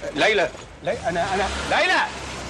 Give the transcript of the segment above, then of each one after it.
ليلى ليلى انا انا ليلى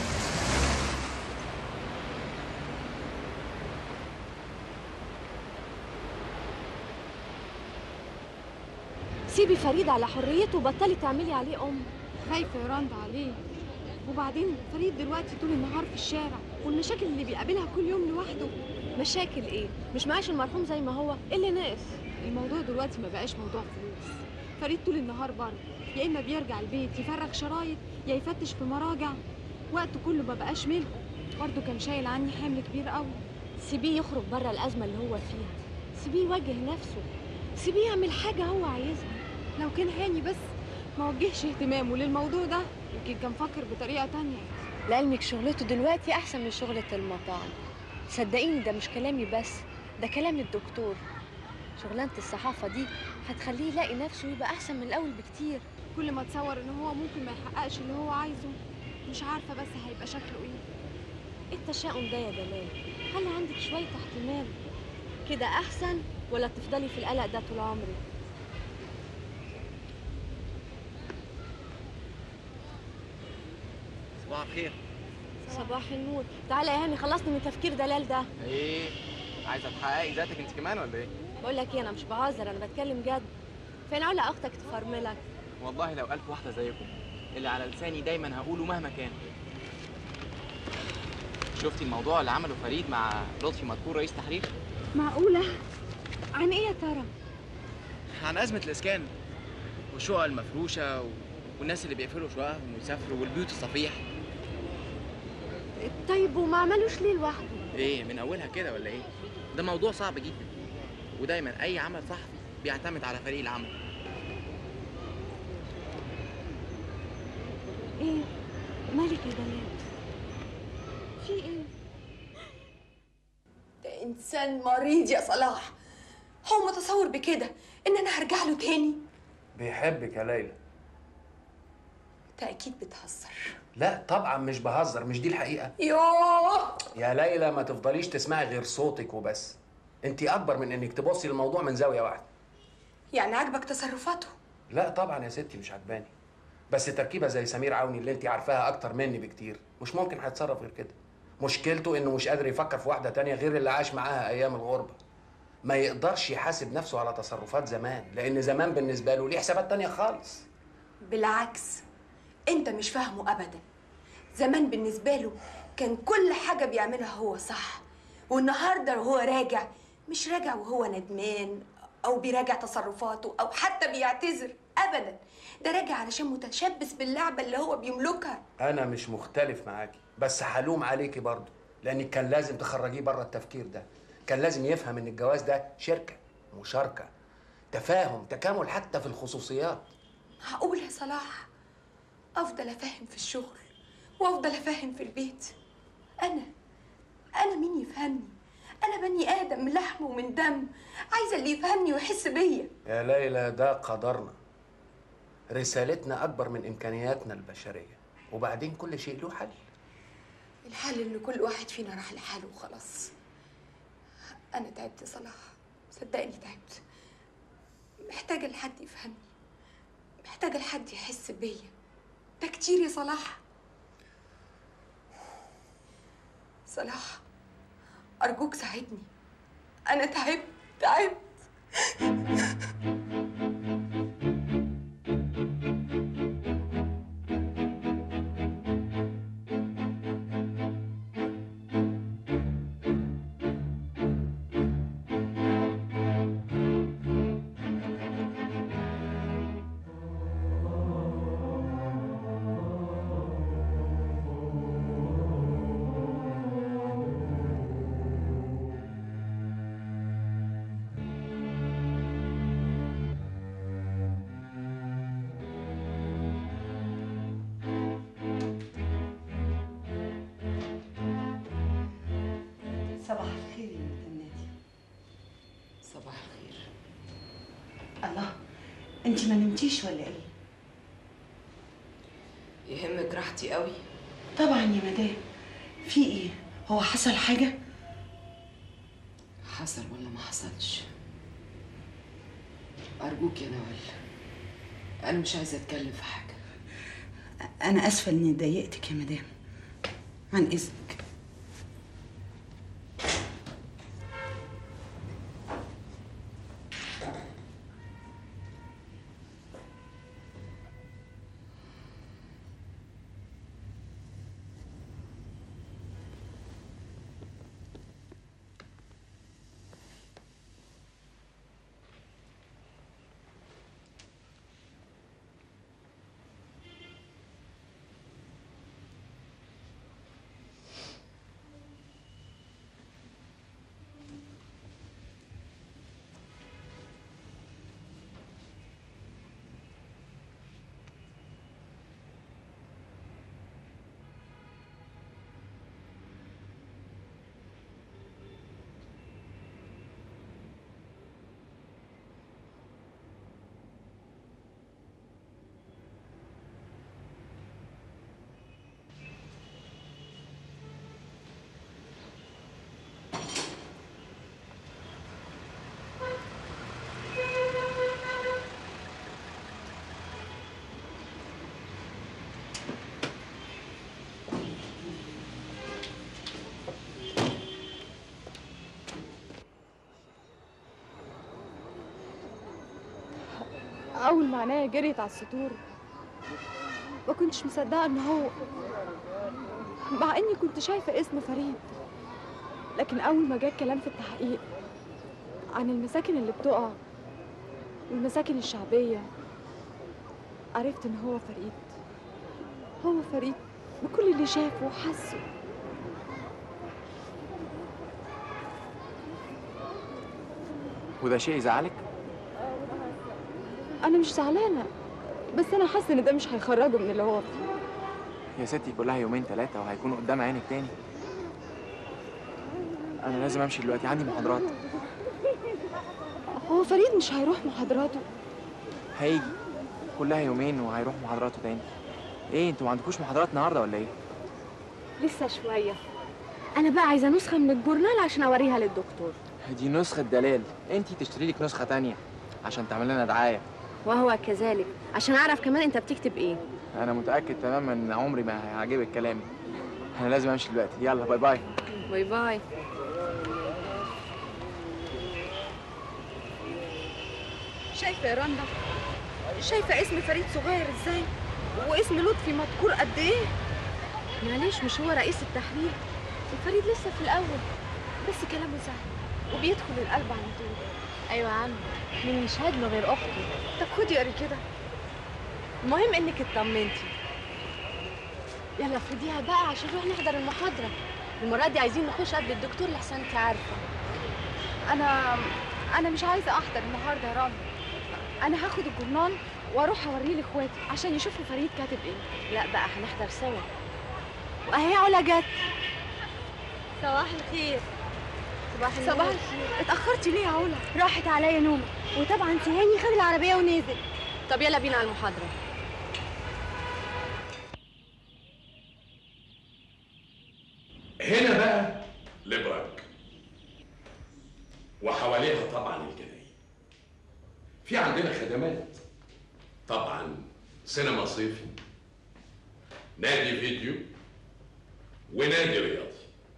سيبي فريد على حريته وبطلي تعملي عليه ام خايفة يا رندا عليه وبعدين فريد دلوقتي طول النهار في الشارع والمشاكل اللي بيقابلها كل يوم لوحده مشاكل ايه مش معاش المرحوم زي ما هو ايه اللي ناقص الموضوع دلوقتي ما بقاش موضوع فلوس فريد طول النهار بره يا اما بيرجع البيت يفرغ شرايط يا يفتش في مراجع وقته كله ما بقاش ملكه برضه كان شايل عني حمل كبير قوي سيبيه يخرج بره الازمه اللي هو فيها سيبيه يواجه نفسه سيبيه يعمل حاجه هو عايزها لو كان هاني بس ما وجهش اهتمامه للموضوع ده يمكن كان فكر بطريقه تانية لعلمك شغلته دلوقتي احسن من شغله المطاعم صدقيني ده مش كلامي بس ده كلام الدكتور شغلانه الصحافه دي هتخليه يلاقي نفسه يبقى احسن من الاول بكتير كل ما تصور ان هو ممكن ما يحققش اللي هو عايزه مش عارفه بس هيبقى شكله ايه ايه التشاؤم ده يا دلال خلي عندك شويه احتمال كده احسن ولا تفضلي في القلق ده طول عمرك صباح الخير صباح النور تعالى يا هاني خلصني من تفكير دلال ده ايه عايزه تحققي ذاتك انت كمان ولا ايه بقول لك ايه انا مش بهزر انا بتكلم جد فين علا اختك تفرملك والله لو ألف واحده زيكم اللي على لساني دايما هقوله مهما كان شفتي الموضوع اللي عمله فريد مع لطفي مدكور رئيس تحرير معقوله عن ايه يا ترى عن ازمه الاسكان والشقق المفروشه و... والناس اللي بيقفلوا شققهم ويسافروا والبيوت الصفيح طيب وما عملوش ليه لوحده ايه من اولها كده ولا ايه ده موضوع صعب جدا ودايما اي عمل صحفي بيعتمد على فريق العمل ايه مالك يا دلال في ايه ده انسان مريض يا صلاح هو متصور بكده ان انا هرجع له تاني بيحبك يا ليلى انت اكيد بتهزر لا طبعا مش بهزر مش دي الحقيقه يوه يا ليلى ما تفضليش تسمعي غير صوتك وبس انت اكبر من انك تبصي للموضوع من زاويه واحده يعني عاجبك تصرفاته لا طبعا يا ستي مش عجباني بس تركيبه زي سمير عوني اللي انت عارفاها اكتر مني بكتير مش ممكن هيتصرف غير كده مشكلته انه مش قادر يفكر في واحده تانية غير اللي عاش معاها ايام الغربه ما يقدرش يحاسب نفسه على تصرفات زمان لان زمان بالنسبه له ليه حسابات تانية خالص بالعكس انت مش فاهمه ابدا زمان بالنسبه له كان كل حاجه بيعملها هو صح والنهارده وهو راجع مش راجع وهو ندمان او بيراجع تصرفاته او حتى بيعتذر ابدا ده راجع علشان متشبث باللعبه اللي هو بيملكها انا مش مختلف معاكي بس هلوم عليكي برضه لانك كان لازم تخرجيه بره التفكير ده كان لازم يفهم ان الجواز ده شركه مشاركه تفاهم تكامل حتى في الخصوصيات معقول يا صلاح افضل افهم في الشغل وافضل افهم في البيت انا انا مين يفهمني انا بني ادم من لحم ومن دم عايزه اللي يفهمني ويحس بيا يا ليلى ده قدرنا رسالتنا اكبر من امكانياتنا البشريه وبعدين كل شيء له حل الحل ان كل واحد فينا راح لحاله وخلاص انا تعبت يا صلاح صدقني تعبت محتاجه لحد يفهمني محتاجه لحد يحس بيا ده كتير يا صلاح صلاح ارجوك ساعدني انا تعبت تعبت صباح الخير يا بنت النادي صباح الخير الله انت ما نمتيش ولا ايه يهمك راحتي قوي طبعا يا مدام في ايه هو حصل حاجه حصل ولا ما حصلش أرجوك يا نوال أنا مش عايزة أتكلم في حاجة انا اسفه اني ضايقتك يا مدام عن اذنك اول ما عينيا جريت على السطور ما كنتش مصدقه ان هو مع اني كنت شايفه اسم فريد لكن اول ما جه الكلام في التحقيق عن المساكن اللي بتقع والمساكن الشعبيه عرفت ان هو فريد هو فريد بكل اللي شافه وحسه وده شيء يزعلك انا مش زعلانه بس انا حاسه ان ده مش هيخرجه من اللي هو فيه يا ستي كلها يومين ثلاثة وهيكونوا قدام عينك تاني أنا لازم أمشي دلوقتي عندي محاضرات هو فريد مش هيروح محاضراته هيجي كلها يومين وهيروح محاضراته تاني إيه أنتوا ما عندكوش محاضرات النهاردة ولا إيه؟ لسه شويه انا بقى عايزه نسخه من الجورنال عشان اوريها للدكتور دي نسخة دلال أنت تشتري لك نسخة تانية عشان تعمل لنا دعاية وهو كذلك عشان اعرف كمان انت بتكتب ايه أنا متأكد تماما إن عمري ما هيعجبك كلامي أنا لازم أمشي دلوقتي يلا باي باي باي باي شايفه يا رندا شايفه اسم فريد صغير ازاي واسم لطفي مذكور قد ايه معلش مش هو رئيس التحرير الفريد لسه في الاول بس كلامه سهل وبيدخل القلب على طول ايوه يا عم مين مش هاجمه غير اخته طب خدي قري كده المهم انك اطمنتي يلا خديها بقى عشان نروح نحضر المحاضره المره دي عايزين نخش قبل الدكتور لحسن انت عارفه انا انا مش عايزه احضر النهارده يا رامي انا هاخد الجورنال واروح اوريه لاخواتي عشان يشوفوا فريد كاتب ايه لا بقى هنحضر سوا واهي علا جت صباح الخير صباح النور صباح الخير اتاخرتي ليه يا علا راحت عليا نومه وطبعا سهاني خد العربيه ونزل طب يلا بينا على المحاضره هنا بقى لبرك وحواليها طبعا الجناين في عندنا خدمات طبعا سينما صيفي نادي فيديو ونادي رياضي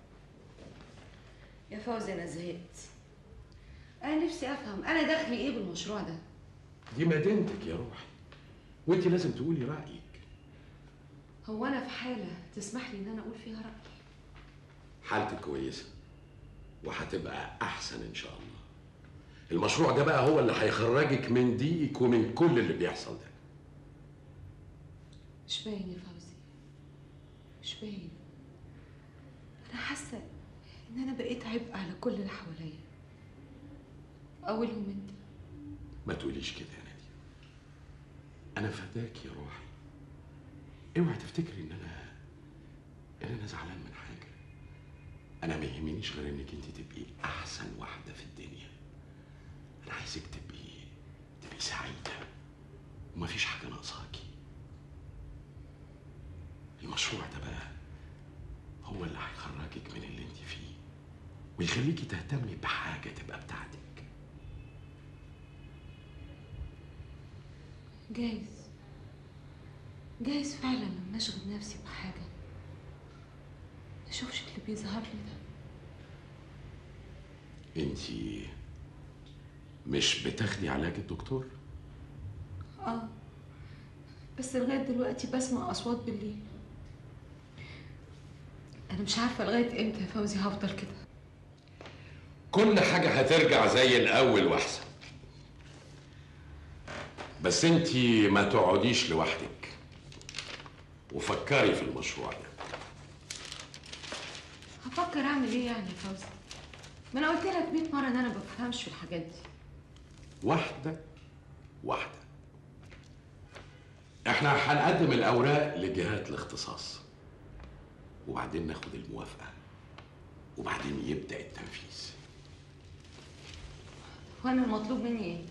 يا فوزي انا زهقت انا نفسي افهم انا دخلي ايه بالمشروع ده دي مدينتك يا روحي وانت لازم تقولي رايك هو انا في حاله تسمح لي ان انا اقول فيها رايي حالتك كويسه وهتبقى احسن ان شاء الله المشروع ده بقى هو اللي هيخرجك من ضيقك ومن كل اللي بيحصل ده مش باين يا فوزي مش باين انا حاسه ان انا بقيت عبء على كل اللي حواليا اولهم انت ما تقوليش كده يا ناديه انا فداك يا روحي اوعي تفتكري ان انا ان انا زعلان من حاجه انا ما يهمنيش غير انك انت تبقي احسن واحده في الدنيا انا عايزك تبقي تبقي سعيده ومفيش حاجه ناقصاكي المشروع ده بقى هو اللي هيخرجك من اللي انت فيه ويخليكي تهتمي بحاجه تبقى بتاعتك جايز جايز فعلا لما اشغل نفسي بحاجة ما اشوفش اللي بيظهر لي ده انتي مش بتاخدي علاج الدكتور اه بس لغاية دلوقتي بسمع أصوات بالليل أنا مش عارفة لغاية إمتى يا فوزي هفضل كده كل حاجة هترجع زي الأول وأحسن بس انتي ما تقعديش لوحدك وفكري في المشروع ده هفكر أعمل إيه يعني يا فوزي ما أنا قلت لك 100 مرة إن أنا ما بفهمش في الحاجات دي واحدة واحدة احنا هنقدم الأوراق لجهات الاختصاص وبعدين ناخد الموافقة وبعدين يبدأ التنفيذ وأنا المطلوب مني إيه؟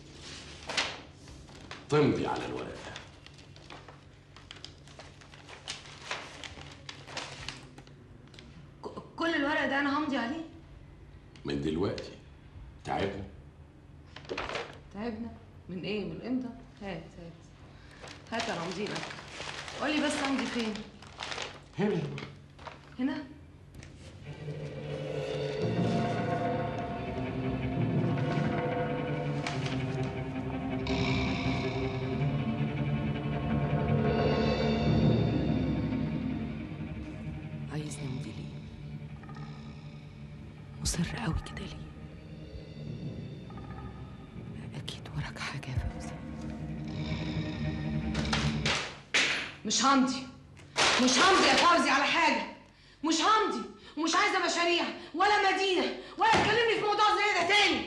تمضي على الورق ك- كل الورق ده أنا همضي عليه من دلوقتي تعبنا تعبنا من إيه؟ من إمتى؟ هات هات هات أنا أمضي لك قولي بس أمضي فين؟ هنا هنا؟ عايزني امضي ليه مصر قوي كده ليه اكيد وراك حاجه يا فوزي مش همضي مش همضي يا فوزي على حاجة مش همضي ومش عايزة مشاريع ولا مدينة ولا تكلمني في موضوع زي ده تاني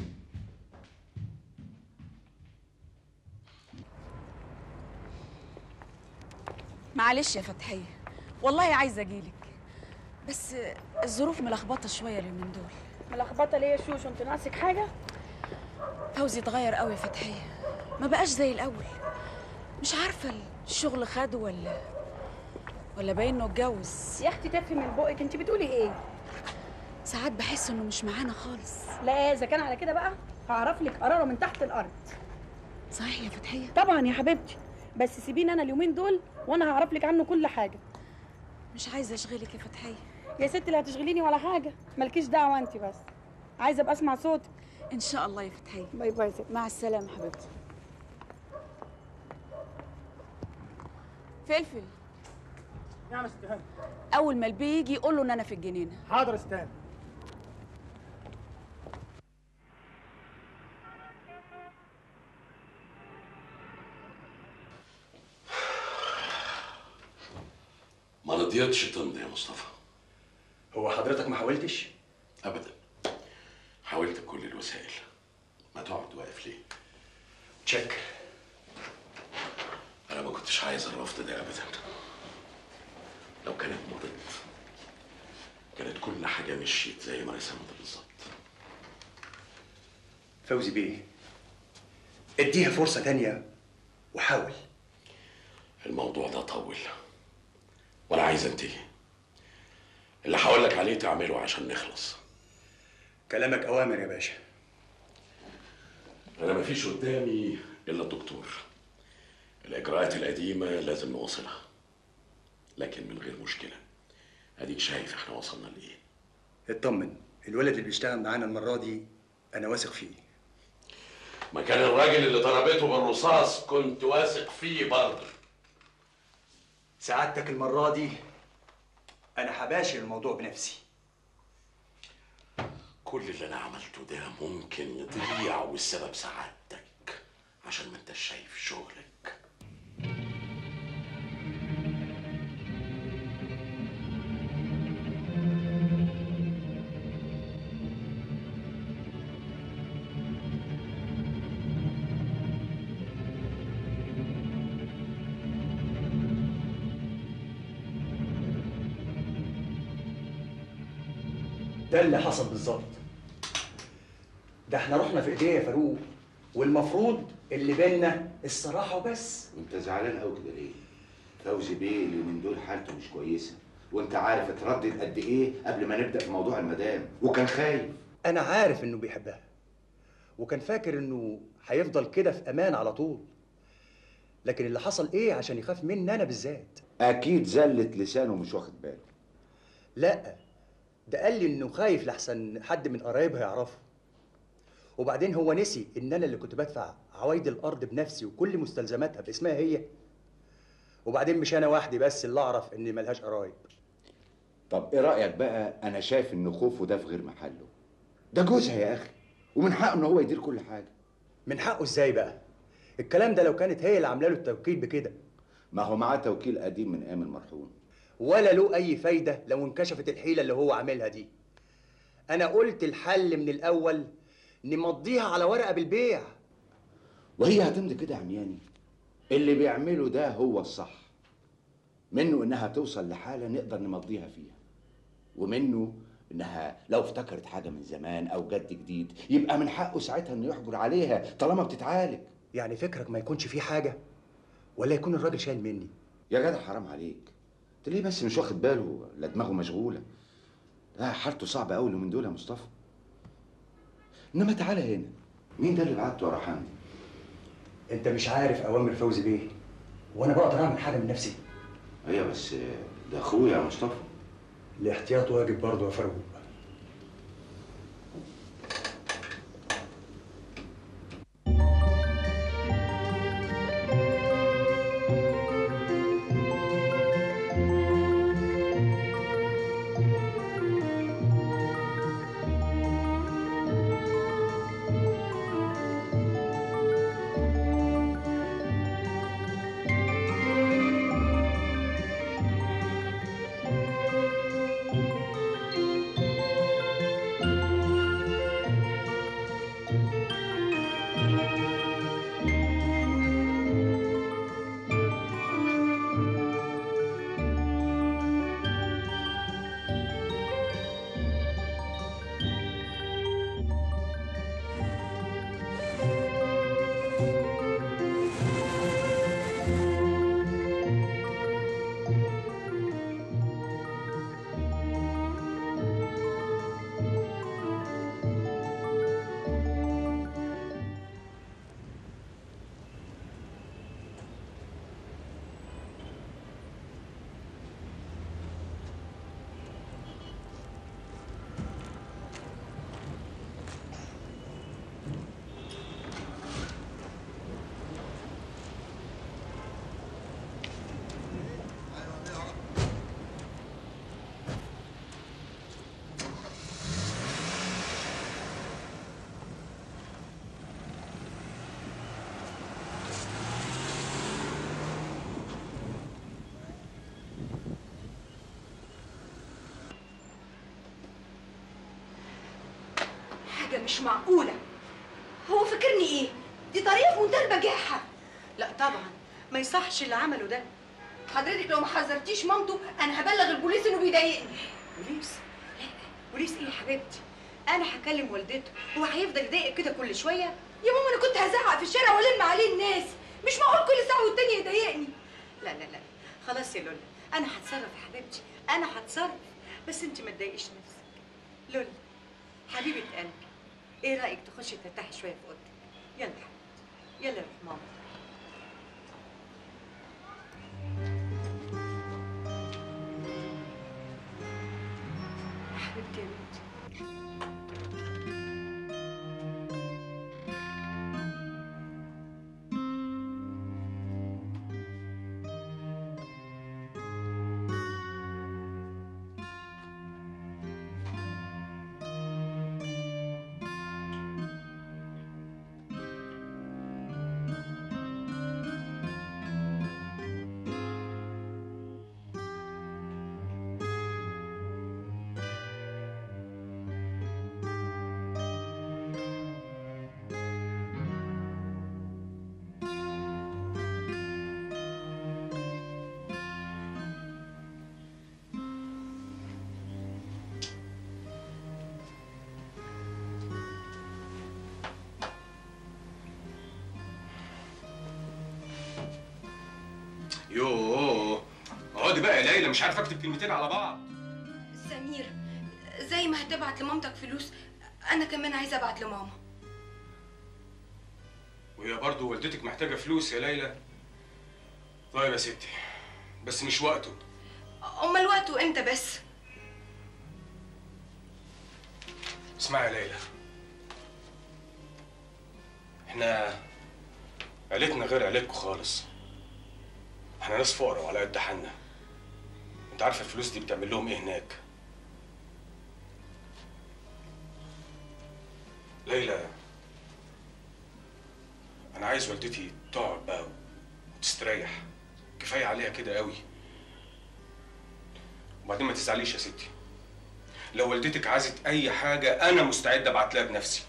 معلش يا فتحية والله عايزة أجيلك بس الظروف ملخبطة شوية اليومين دول ملخبطه ليه يا شوشو انت ناقصك حاجه فوزي اتغير قوي يا فتحية ما بقاش زي الأول مش عارفة الشغل خده ولا ولا باين إنه اتجوز يا اختي تفهي من بقك انت بتقولي ايه ساعات بحس إنه مش معانا خالص لا اذا كان على كده بقى هعرف لك قراره من تحت الارض صحيح يا فتحية طبعا يا حبيبتي بس سيبيني انا اليومين دول وانا هعرف لك عنه كل حاجه مش عايزة أشغلك يا فتحية يا ستي لا هتشغليني ولا حاجه مالكيش دعوه انت بس عايزه ابقى اسمع صوتك إن شاء الله يا فتحية باي باي ست مع السلامة حبيبتي فلفل نعم يا ست هاني أول ما البي يجي يقول له إن أنا في الجنينة حاضر يا ست هاني ما رضيتش تمضي يا مصطفى هو حضرتك ما حاولتش؟ أبدا حاولت بكل الوسائل ما تقعد واقف ليه تشك أنا ما كنتش عايز الرفض ده أبدا لو كانت مضت كانت كل حاجة مشيت زي ما رسمت بالظبط فوزي بيه اديها فرصة تانية وحاول الموضوع ده طول وأنا عايز أنتهي اللي هقول لك عليه تعمله عشان نخلص كلامك أوامر يا باشا أنا مفيش قدامي إلا الدكتور الإجراءات القديمة لازم نواصلها لكن من غير مشكلة أديك شايف إحنا وصلنا لإيه اطمن الولد اللي بيشتغل معانا المرة دي أنا واثق فيه مكان الراجل اللي ضربته بالرصاص كنت واثق فيه برضه سعادتك المرة دي أنا هباشر الموضوع بنفسي كل اللي أنا عملته ده ممكن يضيع والسبب سعادتك عشان ما انتش شايف شغلك ده اللي حصل بالظبط ده احنا رحنا في ايديه يا فاروق والمفروض اللي بينا الصراحة وبس وانت زعلان قوي كده ليه؟ فوزي بيه اليومين دول حالته مش كويسه وانت عارف اتردد قد ايه قبل ما نبدا في موضوع المدام وكان خايف أنا عارف إنه بيحبها وكان فاكر إنه هيفضل كده في أمان على طول لكن اللي حصل ايه عشان يخاف مني انا بالذات اكيد زلت لسانه مش واخد باله لا ده قال لي انه خايف لحسن حد من قرايبها يعرفه وبعدين هو نسي ان انا اللي كنت بدفع عوايد الارض بنفسي وكل مستلزماتها باسمها هي وبعدين مش انا وحدي بس اللي اعرف ان ملهاش قرايب طب ايه رايك بقى انا شايف ان خوفه ده في غير محله ده جوزها يا اخي ومن حقه ان هو يدير كل حاجه من حقه ازاي بقى الكلام ده لو كانت هي اللي عامله له التوكيل بكده ما هو معاه توكيل قديم من ايام المرحوم ولا له اي فايده لو انكشفت الحيله اللي هو عاملها دي انا قلت الحل من الاول نمضيها على ورقه بالبيع وهي هتمضي كده يا عمياني اللي بيعمله ده هو الصح منه انها توصل لحاله نقدر نمضيها فيها ومنه انها لو افتكرت حاجه من زمان او جد جديد يبقى من حقه ساعتها انه يحجر عليها طالما بتتعالج يعني فكرك ما يكونش فيه حاجه ولا يكون الراجل شايل مني يا جدع حرام عليك انت ليه بس مش واخد باله لا دماغه مشغوله لا حالته صعبه قوي من دول يا مصطفى انما تعالى هنا مين ده اللي بعته ورا حمدي انت مش عارف اوامر فوزي بيه وانا بقدر اعمل حاجه من نفسي ايوه بس ده اخويا يا مصطفى الاحتياط واجب برضه يا فاروق حاجة مش معقولة هو فاكرني ايه؟ دي طريقة في منتهى البجاحة لا طبعا ما يصحش اللي عمله ده حضرتك لو ما حذرتيش مامته انا هبلغ البوليس انه بيضايقني بوليس لا بوليس ايه يا حبيبتي انا هكلم والدته هو هيفضل يضايقك كده كل شويه يا ماما انا كنت هزعق في الشارع والم عليه الناس مش معقول كل ساعة والتانية يضايقني لا لا لا خلاص يا لولا انا هتصرف يا حبيبتي انا هتصرف بس انت ما تضايقيش نفسك لولا حبيبه قلبي ايه رايك تخشي ترتاحي شويه في اوضتك يلا يا حبيبتي يلا يا روح ماما حبيبتي يا بنتي يوه اقعدي بقى يا ليلى مش عارف اكتب كلمتين على بعض سمير زي ما هتبعت لمامتك فلوس انا كمان عايزة ابعت لماما وهي برضه والدتك محتاجه فلوس يا ليلى طيب يا ستي بس مش وقته امال وقته امتى بس اسمعي يا ليلى احنا عيلتنا غير عيلتكم خالص احنا ناس فقراء وعلى قد حالنا انت عارفه الفلوس دي بتعمل لهم ايه هناك ليلى انا عايز والدتي تقعد بقى وتستريح كفايه عليها كده قوي وبعدين ما تزعليش يا ستي لو والدتك عايزت اي حاجه انا مستعد ابعت لها بنفسي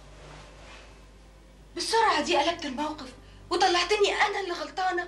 بالسرعه دي قلبت الموقف وطلعتني انا اللي غلطانه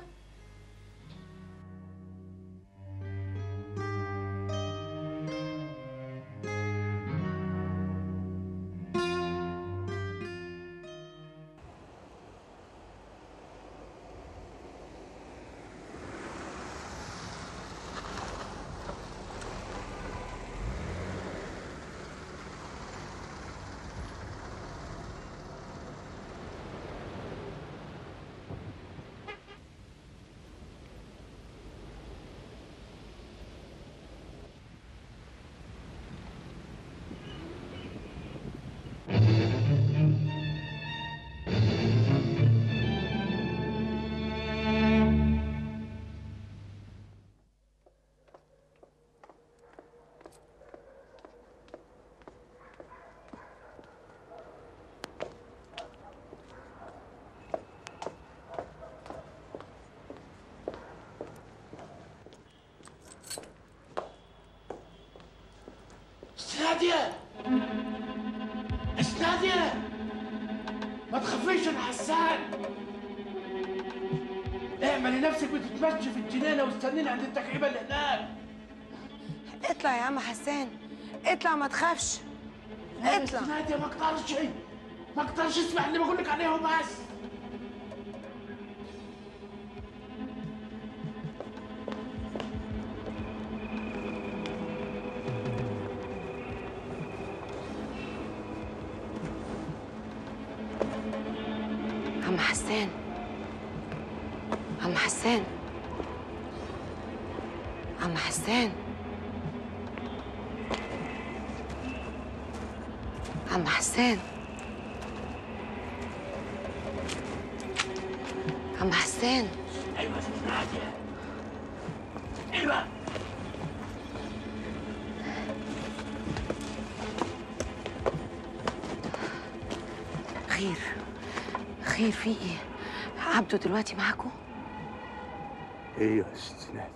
نادية نادية ما تخافيش انا حسان اعملي نفسك بتتمشي في الجنينة واستنيني عند التكعيبة اللي هناك اطلع يا عم حسان اطلع ما تخافش اطلع نادية ما اقدرش ما اقدرش اسمع اللي بقول لك عليه وبس عم حسان عم حسان عم حسان عم حسان عم حسان ايوه يا ست نادية ايوه خير خير في ايه عبده دلوقتي معاكم ايوه يا ست نادية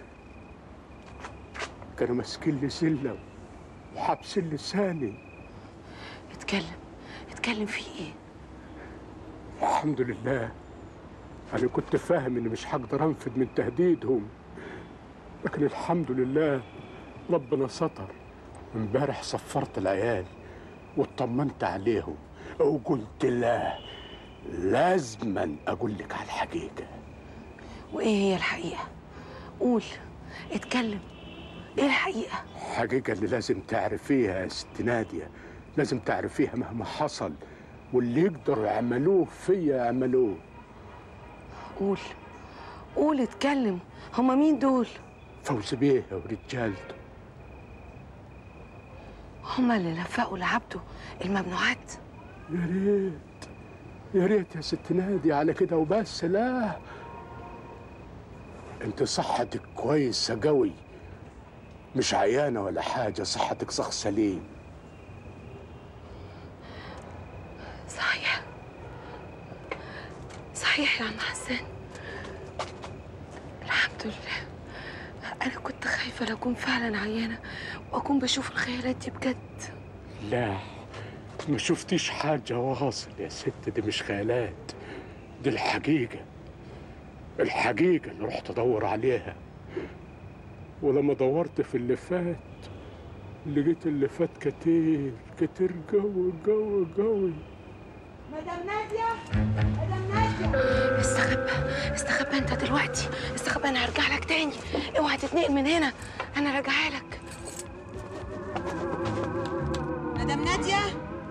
كانوا ماسكين لي سلة وحابسين لساني اتكلم اتكلم في ايه الحمد لله أنا كنت فاهم إني مش هقدر أنفذ من تهديدهم لكن الحمد لله ربنا ستر امبارح صفرت العيال واطمنت عليهم وقلت لا لازما أقول لك على الحقيقة وايه هي الحقيقه قول اتكلم ايه الحقيقه الحقيقة اللي لازم تعرفيها يا ست نادية لازم تعرفيها مهما حصل واللي يقدروا يعملوه فيا يعملوه قول قول اتكلم هما مين دول فوز بيه ورجالته هما اللي لفقوا لعبده الممنوعات يا ريت يا ريت يا ست نادي على كده وبس لا انت صحتك كويسة قوي مش عيانة ولا حاجة صحتك صخ سليم صحيح صحيح يا عم حسان الحمد لله انا كنت خايفه لا اكون فعلا عيانه واكون بشوف الخيالات دي بجد لا ما شفتيش حاجة واصل يا ست دي مش خيالات دي الحقيقة الحقيقة اللي رحت أدور عليها ولما دورت في اللي فات لقيت اللي فات كتير كتير قوي قوي قوي مدام ناديه مدام ناديه استخبى استخبى انت دلوقتي استخبى انا هرجع لك تاني اوعى تتنقل من هنا انا راجعه لك مدام نادية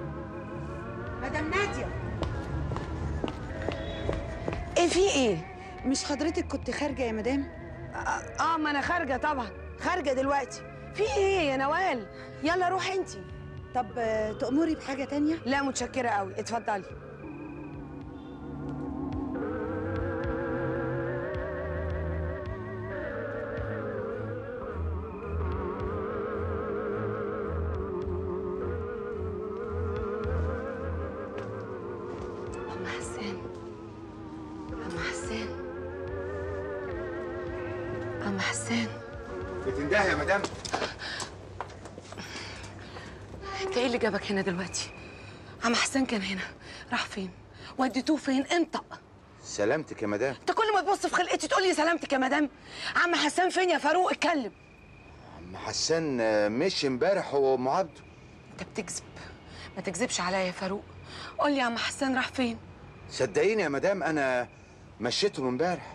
مدام نادية ايه في ايه مش حضرتك كنت خارجه يا مدام اه ما انا خارجه طبعا خارجه دلوقتي في ايه يا نوال يلا روحي انت طب تأمري بحاجه تانية لا متشكره قوي اتفضلي عم حسان عم حسان عم حسان بتندهي يا مدام انت ايه اللي جابك هنا دلوقتي عم حسان كان هنا راح فين وديتوه فين انطق سلامتك يا مدام انت كل ما تبص في خلقتي تقول لي سلامتك يا مدام عم حسان فين يا فاروق اتكلم عم حسان آه، مشي امبارح هو وام عبده انت بتكذب ما تكذبش عليا يا فاروق قول لي يا عم حسان راح فين صدقيني يا مدام انا مشيتهم امبارح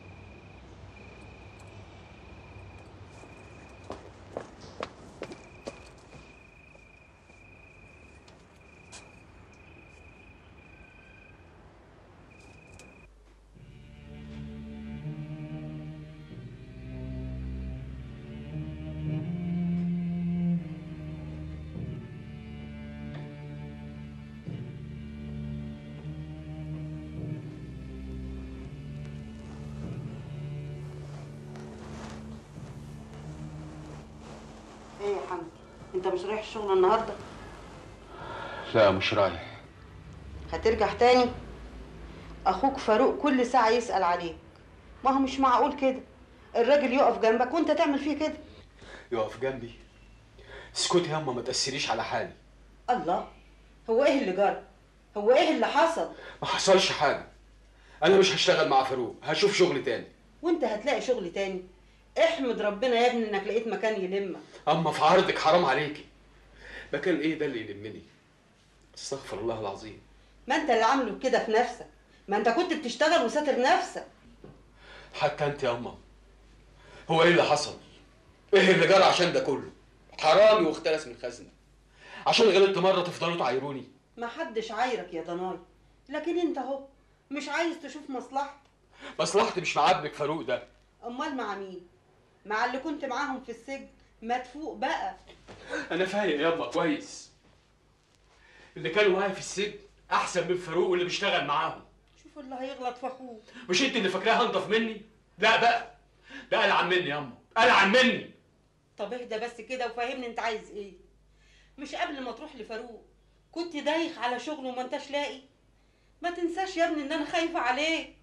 ايه يا حمدي انت مش رايح الشغل النهارده لا مش رايح هترجع تاني اخوك فاروق كل ساعه يسال عليك ما هو مش معقول كده الراجل يقف جنبك وانت تعمل فيه كده يقف جنبي اسكتي يا اما ما تاثريش على حالي الله هو ايه اللي جرى هو ايه اللي حصل ما حصلش حاجه انا مش هشتغل مع فاروق هشوف شغل تاني وانت هتلاقي شغل تاني احمد ربنا يا ابني انك لقيت مكان يلمك اما في عرضك حرام عليكي مكان ايه ده اللي يلمني استغفر الله العظيم ما انت اللي عامله كده في نفسك ما انت كنت بتشتغل وساتر نفسك حتى انت يا اما هو ايه اللي حصل ايه اللي جرى عشان ده كله حرامي واختلس من خزنه عشان غلطت مره تفضلوا تعايروني ما حدش عايرك يا ضناي لكن انت اهو مش عايز تشوف مصلحتك مصلحتي مش مع ابنك فاروق ده امال مع مين مع اللي كنت معاهم في السجن ما تفوق بقى انا فايق يابا كويس اللي كانوا معايا في السجن احسن من فاروق واللي بيشتغل معاهم شوف اللي هيغلط في اخوك مش انت اللي فاكراها انضف مني لا بقى ده العن مني ياما العن مني طب اهدى بس كده وفهمني انت عايز ايه مش قبل ما تروح لفاروق كنت دايخ على شغل وما انتش لاقي ما تنساش يا ابني ان انا خايفه عليك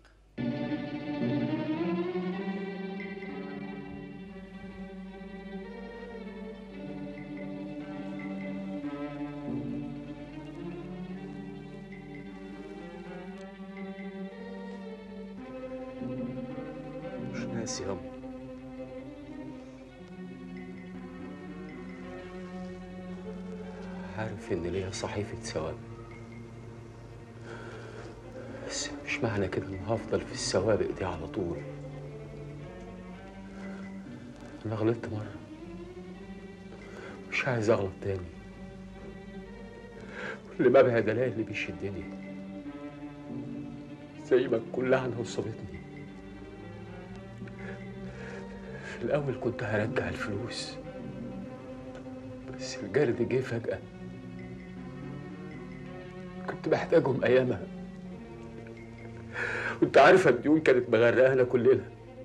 مش ناسي ياما عارف ان ليا صحيفة ثواب بس مش معنى كده ان هفضل في السوابق دي على طول انا غلطت مرة مش عايز اغلط تاني كل ما ابعد الاقي اللي بيشدني زي ما تكون لعنة وصلتني في الأول كنت هرجع الفلوس بس الجرد جه فجأة كنت محتاجهم أيامها وأنت عارفة الديون كانت مغرقانا كلنا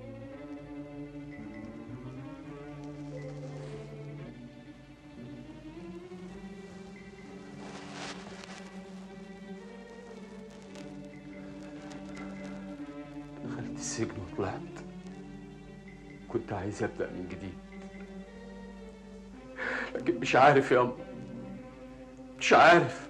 دخلت السجن وطلعت كنت عايز ابدا من جديد لكن مش عارف يا أم مش عارف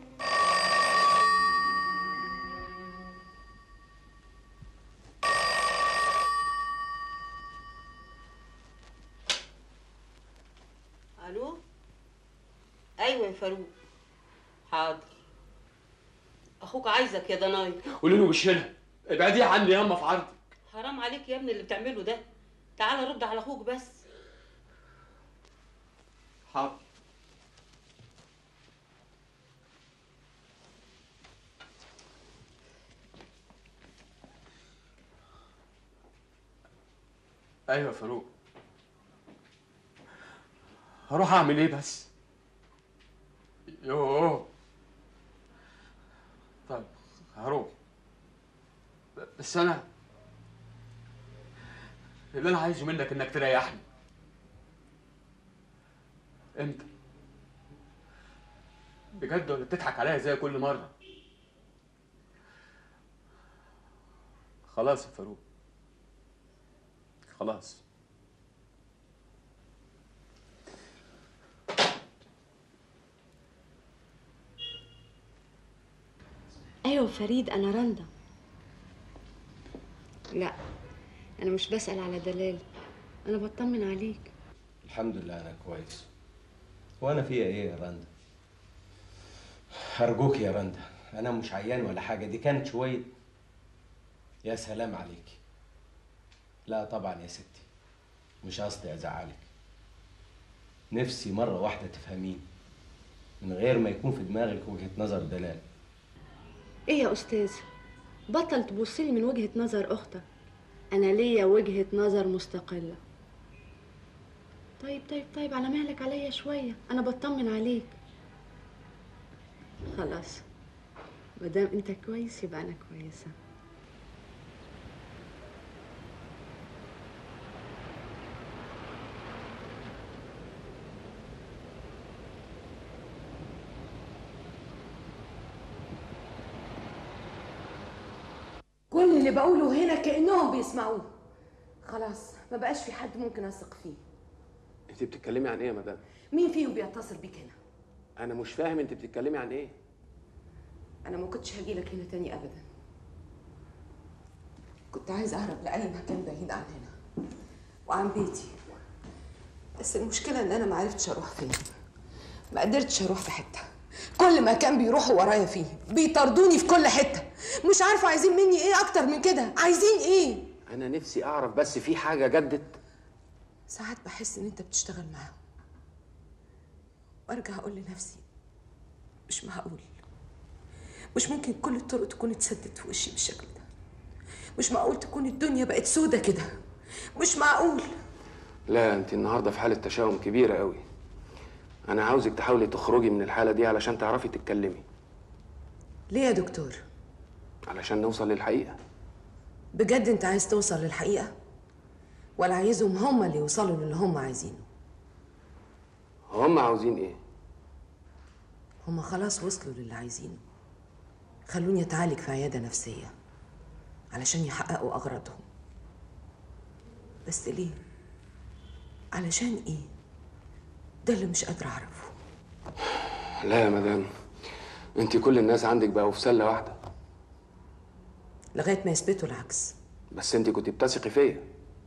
الو ايوه يا فاروق حاضر اخوك عايزك يا ضناي قولي له مش هنا ابعديه عني ياما في عرضي حرام عليك يا ابني اللي بتعمله ده تعال رد على اخوك بس حاضر ايوه يا فاروق هروح اعمل ايه بس يوه طيب هروح بس انا اللي انا عايزه منك انك تريحني امتى بجد ولا بتضحك عليا زي كل مره خلاص يا فاروق خلاص ايوه فريد انا رندا لا انا مش بسأل على دلال انا بطمن عليك الحمد لله انا كويس وانا فيها ايه يا رندا ارجوك يا رندا انا مش عيان ولا حاجه دي كانت شويه يا سلام عليكي لا طبعا يا ستي مش قصدي ازعلك نفسي مره واحده تفهميني من غير ما يكون في دماغك وجهه نظر دلال ايه يا استاذ بطل تبصلي من وجهة نظر اختك انا ليا وجهة نظر مستقلة طيب طيب طيب على مهلك عليا شوية انا بطمن عليك خلاص مادام انت كويس يبقى انا كويسة كل اللي بقوله هنا كأنهم بيسمعوه خلاص ما بقاش في حد ممكن أثق فيه انت بتتكلمي عن ايه يا مدام مين فيهم بيتصل بيك هنا انا مش فاهم انت بتتكلمي عن ايه أنا ما كنتش هجيلك هنا تاني أبدا كنت عايز أهرب لأي مكان بعيد عن هنا وعن بيتي بس المشكلة إن أنا ما عرفتش أروح فين ما قدرتش أروح في حتة كل مكان بيروحوا ورايا فيه بيطاردوني في كل حتة مش عارفة عايزين مني إيه أكتر من كده عايزين إيه انا نفسي اعرف بس في حاجه جدت ساعات بحس إن أنت بتشتغل معاهم وأرجع أقول لنفسي مش معقول مش ممكن كل الطرق تكون اتسدت في وشي بالشكل ده مش معقول تكون الدنيا بقت سودة كده مش معقول لا انت النهارده في حاله تشاؤم كبيره قوي انا عاوزك تحاولي تخرجي من الحاله دي علشان تعرفي تتكلمي ليه يا دكتور علشان نوصل للحقيقه بجد انت عايز توصل للحقيقة ولا عايزهم هم اللي يوصلوا للي هم عايزينه هم عاوزين ايه هم خلاص وصلوا للي عايزينه خلوني اتعالج في عيادة نفسية علشان يحققوا أغراضهم بس ليه علشان ايه ده اللي مش قادرة أعرفه لا يا مدام انت كل الناس عندك بقوا في سله واحده لغاية ما يثبتوا العكس بس انت كنت بتثقي فيا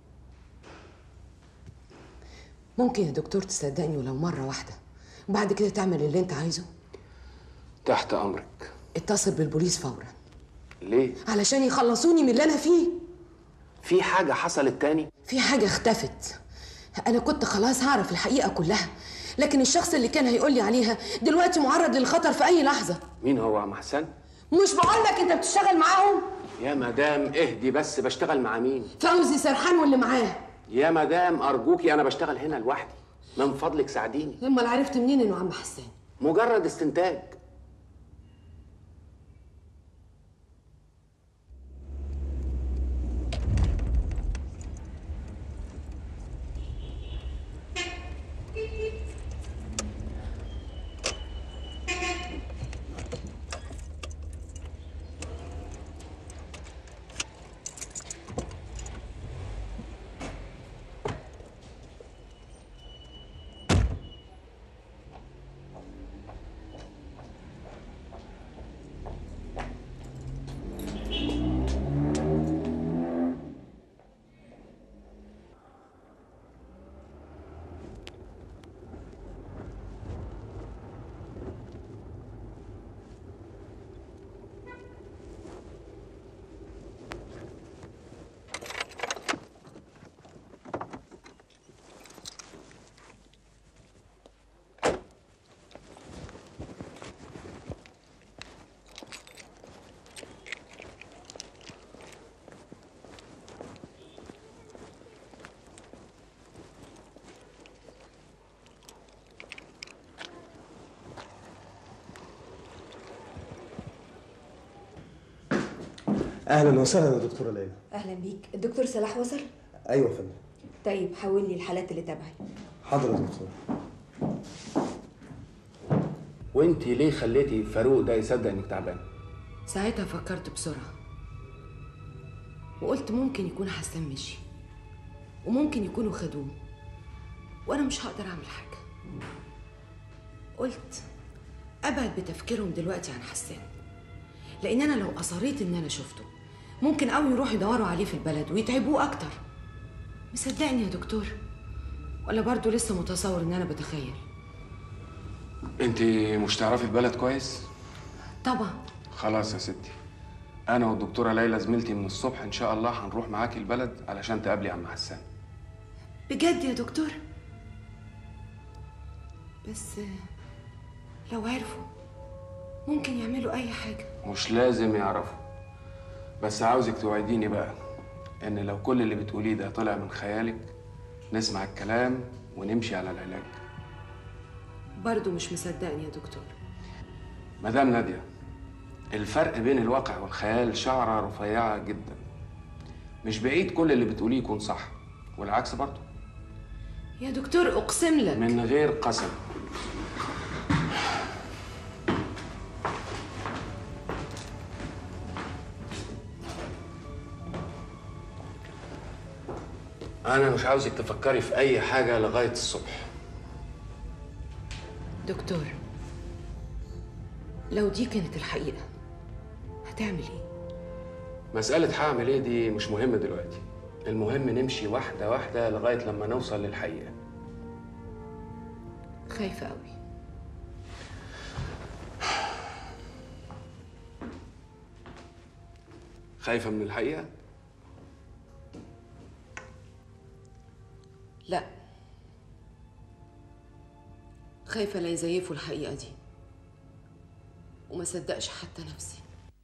ممكن يا دكتور تصدقني ولو مرة واحدة وبعد كده تعمل اللي انت عايزه تحت امرك اتصل بالبوليس فورا ليه علشان يخلصوني من اللي انا فيه في حاجه حصلت تاني في حاجة اختفت أنا كنت خلاص هعرف الحقيقة كلها لكن الشخص اللي كان هيقول لي عليها دلوقتي معرض للخطر في أي لحظة مين هو عم حسن مش بقول لك أنت بتشتغل معاهم يا مدام اهدي بس بشتغل مع مين فوزي سرحان واللي معاه يا مدام ارجوكي انا بشتغل هنا لوحدي من فضلك ساعديني امال عرفت منين إنه عم حسان مجرد استنتاج اهلا وسهلا يا دكتوره ليلى اهلا بيك الدكتور صلاح وصل ايوه يا فندم طيب حول لي الحالات اللي تبعي حاضر يا دكتور وانت ليه خليتي فاروق ده يصدق انك تعبان ساعتها فكرت بسرعة وقلت ممكن يكون حسان مشي وممكن يكونوا خدوه وأنا مش هقدر أعمل حاجة قلت أبعد بتفكيرهم دلوقتي عن حسان لأن أنا لو أصريت إن أنا شفته ممكن أوي يروحوا يدوروا عليه في البلد ويتعبوه أكتر مصدقني يا دكتور ولا برضه لسه متصور إن أنا بتخيل انت مش تعرفي البلد كويس طبعا خلاص يا ستي انا والدكتوره ليلى زميلتي من الصبح ان شاء الله هنروح معاكي البلد علشان تقابلي عم حسان بجد يا دكتور بس لو عرفوا ممكن يعملوا أي حاجة مش لازم يعرفوا بس عاوزك توعديني بقى ان لو كل اللي بتقوليه ده طلع من خيالك نسمع الكلام ونمشي على العلاج برضه مش مصدقني يا دكتور مدام نادية الفرق بين الواقع والخيال شعرة رفيعة جدا مش بعيد كل اللي بتقوليه يكون صح والعكس برضه يا دكتور أقسم لك من غير قسم أنا مش عاوزك تفكري في أي حاجة لغاية الصبح دكتور لو دي كانت الحقيقة هتعمل ايه؟ مسألة هعمل إيه دي مش مهم دلوقتي المهم نمشي واحدة واحدة لغاية لما نوصل للحقيقة خايفة قوي خايفة من الحقيقة؟ لا خايفة لا يزيفوا الحقيقة دي وما صدقش حتى نفسي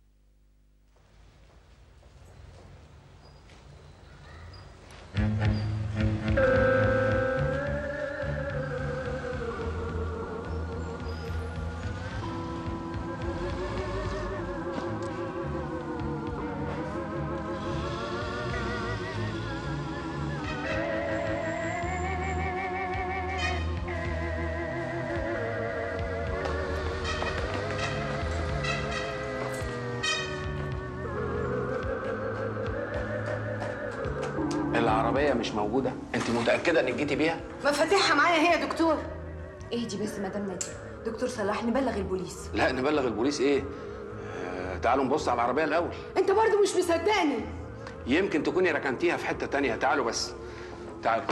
العربية مش موجودة أنت متأكدة إنك جيتي بيها؟ مفاتيحها معايا هي يا دكتور اهدي بس مدام نادية دكتور صلاح نبلغ البوليس لا نبلغ البوليس إيه؟ آه تعالوا نبص على العربية الأول انت برضو مش مصدقني يمكن تكوني ركنتيها في حتة تانية تعالوا بس تعالوا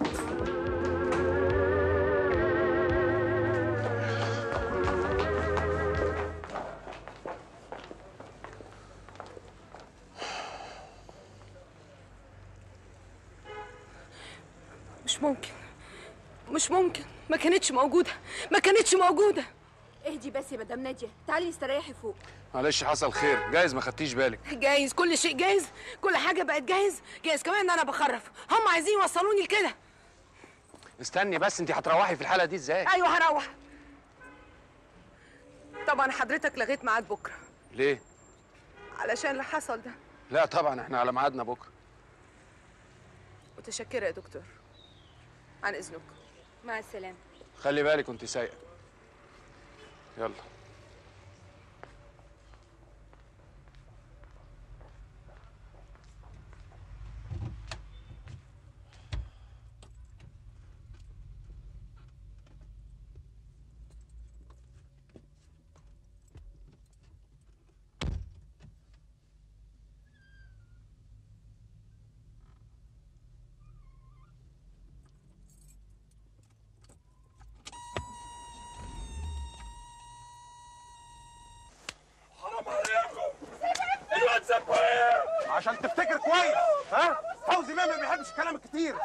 مش ممكن مش ممكن ما كانتش موجودة ما كانتش موجودة اهدي بس يا مدام نادية تعالي استريحي فوق معلش حصل خير جايز ما خدتيش بالك جايز كل شيء جايز كل حاجة بقت جايز جايز كمان ان انا بخرف هم عايزين يوصلوني لكده استني بس أنت هتروحي في الحالة دي إزاي؟ ايوه هروح طبعا حضرتك لغيت ميعاد بكره ليه؟ علشان اللي حصل ده لا طبعا إحنا على ميعادنا بكرة متشكرة يا دكتور عن اذنكم مع السلامة خلي بالك وأنت سايقة يلا حرام عليكم الواد سابه ايه؟ عشان تفتكر كويس ها فوزي ما بيحبش الكلام الكتير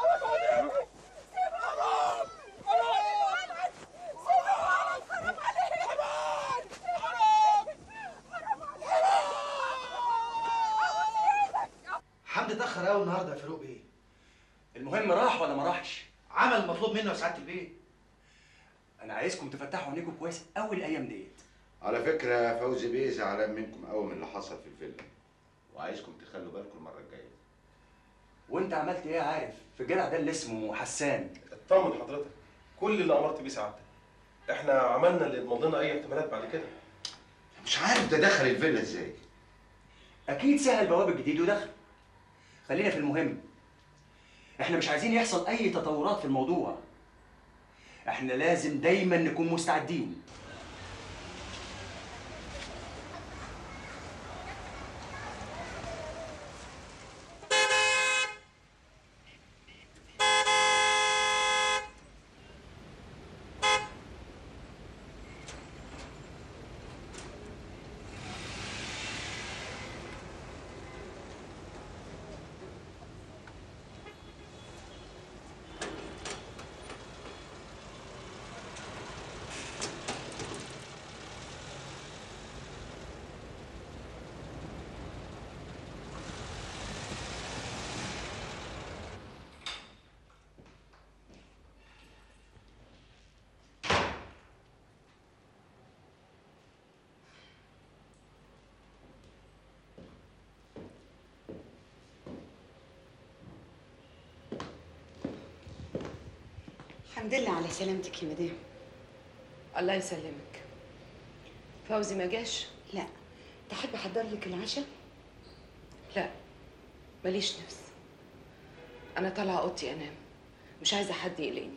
حمدي اتاخر قوي النهارده يا فاروق بيه المهم راح ولا ما راحش عمل المطلوب منه يا سعاده البيه انا عايزكم تفتحوا عينيكم كويس قوي الايام ديت على فكرة فوزي بيه زعلان منكم قوي من اللي حصل في الفيلا وعايزكم تخلوا بالكم المره الجايه وانت عملت ايه يا عارف في الجدع ده اللي اسمه حسان اطمن حضرتك كل اللي امرت بيه سعادتك احنا عملنا اللي يضمن لنا اي احتمالات بعد كده مش عارف ده دخل الفيلا ازاي اكيد سهل بواب الجديد ودخل خلينا في المهم احنا مش عايزين يحصل اي تطورات في الموضوع احنا لازم دايما نكون مستعدين الحمد لله على سلامتك يا مدام الله يسلمك فوزي ما جاش لا تحب احضر لك العشاء لا ماليش نفس انا طالعه اوضتي انام مش عايزه حد يقلقني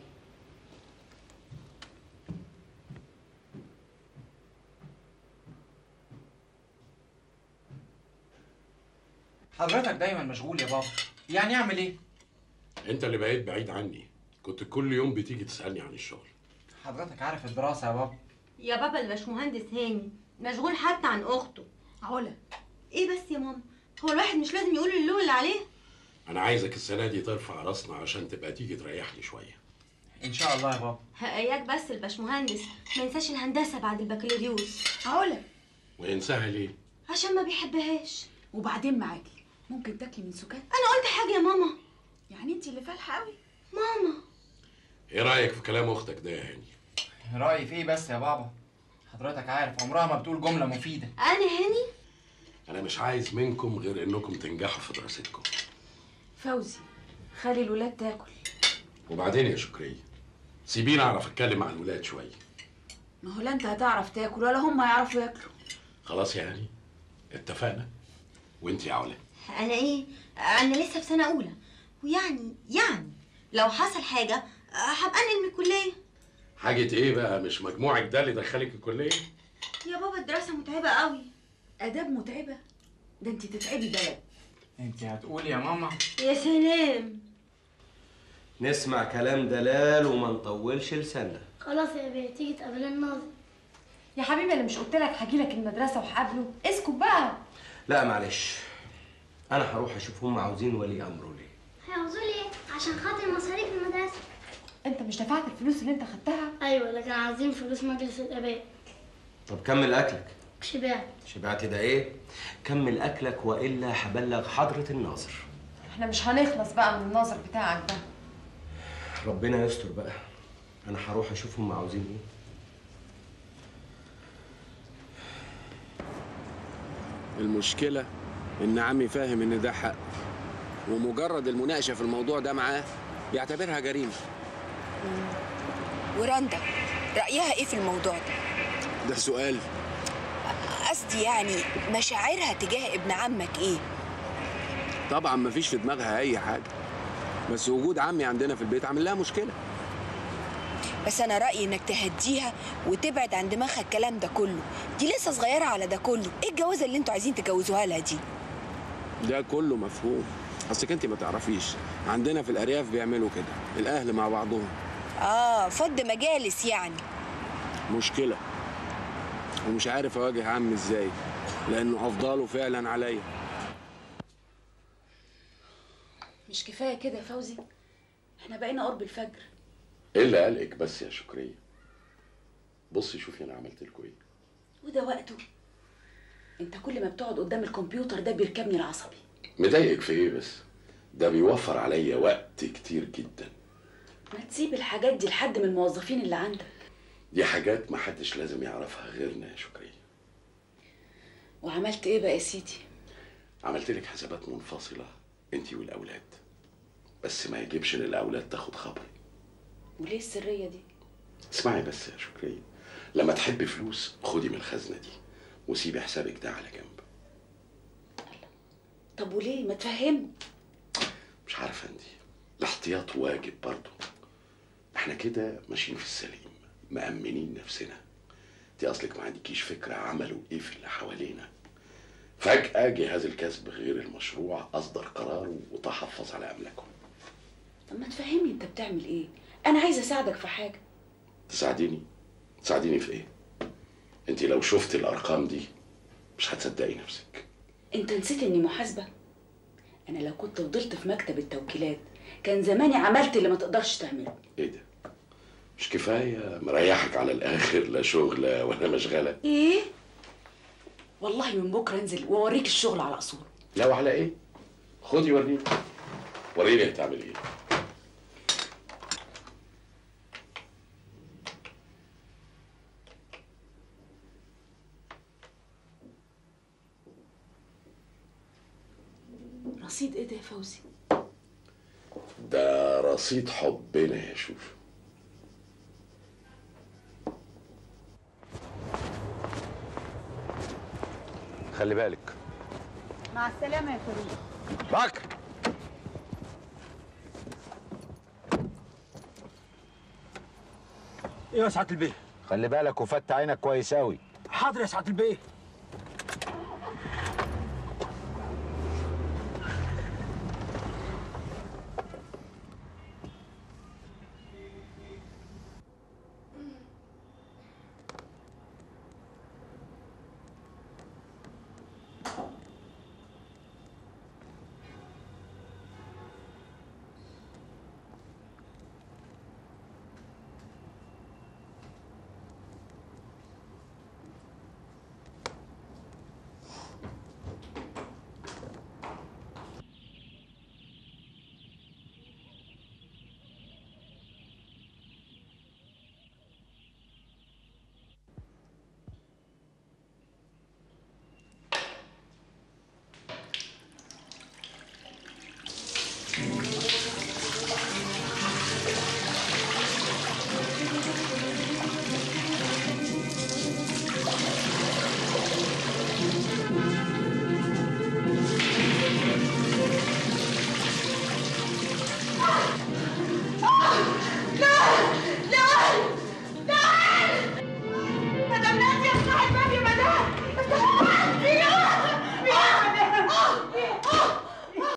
حضرتك دايما مشغول يا بابا يعني اعمل ايه انت اللي بقيت بعيد عني كنت كل يوم بتيجي تسالني عن الشغل حضرتك عارف الدراسه يا بابا يا بابا الباشمهندس هاني مشغول حتى عن اخته علا ايه بس يا ماما هو الواحد مش لازم يقول اللي اللي عليه انا عايزك السنه دي ترفع راسنا عشان تبقى تيجي تريحني شويه ان شاء الله يا بابا اياك بس الباشمهندس ما ينساش الهندسه بعد البكالوريوس علا وينساها ليه عشان ما بيحبهاش وبعدين معاكي ممكن تاكلي من سكات انا قلت حاجه يا ماما يعني انت اللي فالحه قوي ماما ايه رايك في كلام اختك ده يا هاني رايي في ايه بس يا بابا حضرتك عارف عمرها ما بتقول جمله مفيده انا هاني انا مش عايز منكم غير انكم تنجحوا في دراستكم فوزي خلي الولاد تاكل وبعدين يا شكريه سيبيني اعرف اتكلم مع الولاد شويه ما هو لا انت هتعرف تاكل ولا هم هيعرفوا ياكلوا خلاص يا هاني اتفقنا وانت يا علا انا ايه انا لسه في سنه اولى ويعني يعني لو حصل حاجه آه، هبقى انقل من الكليه حاجه ايه بقى مش مجموعك ده اللي دخلك الكليه يا بابا الدراسه متعبه قوي اداب متعبه ده انت تتعبي بلد انت هتقولي يا ماما يا سلام نسمع كلام دلال وما نطولش لساننا خلاص يا بيه تيجي تقابل الناظر يا حبيبي انا مش قلت لك هاجي لك المدرسه وهقابله اسكت بقى لا معلش انا هروح اشوف هم عاوزين ولي امره ليه هيعوزوا لي ايه عشان خاطر مصاريف المدرسه انت مش دفعت الفلوس اللي انت خدتها ايوه لكن عايزين فلوس مجلس الاباء طب كمل اكلك شبعت شبعت ده ايه كمل اكلك والا هبلغ حضره الناظر احنا مش هنخلص بقى من النظر بتاعك ده ربنا يستر بقى انا هروح اشوف هم عاوزين ايه المشكلة إن عمي فاهم إن ده حق ومجرد المناقشة في الموضوع ده معاه يعتبرها جريمة ورندا رأيها ايه في الموضوع ده؟ ده سؤال قصدي يعني مشاعرها تجاه ابن عمك ايه؟ طبعا مفيش في دماغها أي حاجة بس وجود عمي عندنا في البيت عامل لها مشكلة بس انا رأيي انك تهديها وتبعد عن دماغها الكلام ده كله دي لسه صغيرة على ده كله ايه الجوازة اللي انتوا عايزين تجوزوها لها دي؟ ده كله مفهوم أصلك أنت ما تعرفيش عندنا في الأرياف بيعملوا كده الأهل مع بعضهم اه فض مجالس يعني مشكلة ومش عارف أواجه عمي إزاي لأنه أفضاله فعلا عليا مش كفايه كده يا فوزي احنا بقينا قرب الفجر ايه اللي قلقك بس يا شكريه بصي شوفي انا عملت لكم ايه وده وقته انت كل ما بتقعد قدام الكمبيوتر ده بيركبني العصبي مضايقك في ايه بس ده بيوفر عليا وقت كتير جدا ما تسيب الحاجات دي لحد من الموظفين اللي عندك دي حاجات محدش لازم يعرفها غيرنا يا شكريه وعملت ايه بقى يا سيدي عملت لك حسابات منفصله انت والاولاد بس ما يجيبش ان الاولاد تاخد خبر وليه السريه دي اسمعي بس يا شكرية لما تحبي فلوس خدي من الخزنه دي وسيبي حسابك ده على جنب طب وليه ما تفهمني مش عارفه انت الاحتياط واجب برضه احنا كده ماشيين في السليم مأمنين نفسنا انت اصلك ما عندكيش فكره عملوا ايه في اللي حوالينا فجأة جهاز الكسب غير المشروع أصدر قراره وتحفظ على أملاكهم طب ما تفهمني انت بتعمل ايه انا عايزه اساعدك في حاجه تساعديني تساعديني في ايه انت لو شفت الارقام دي مش هتصدقي نفسك انت نسيت اني محاسبه انا لو كنت فضلت في مكتب التوكيلات كان زماني عملت اللي ما تقدرش تعمله ايه ده مش كفايه مريحك على الاخر لا شغله ولا مشغله ايه والله من بكره انزل واوريك الشغل على اصوله لو على ايه خدي وريني وريني هتعمل ايه رصيد ايه ده يا فوزي ده رصيد حبنا يا شوشو خلي بالك مع السلامة يا فريد بكر ايوه يا سعاده البيه خلي بالك وفتح عينك كويس قوي حاضر يا سعاده البيه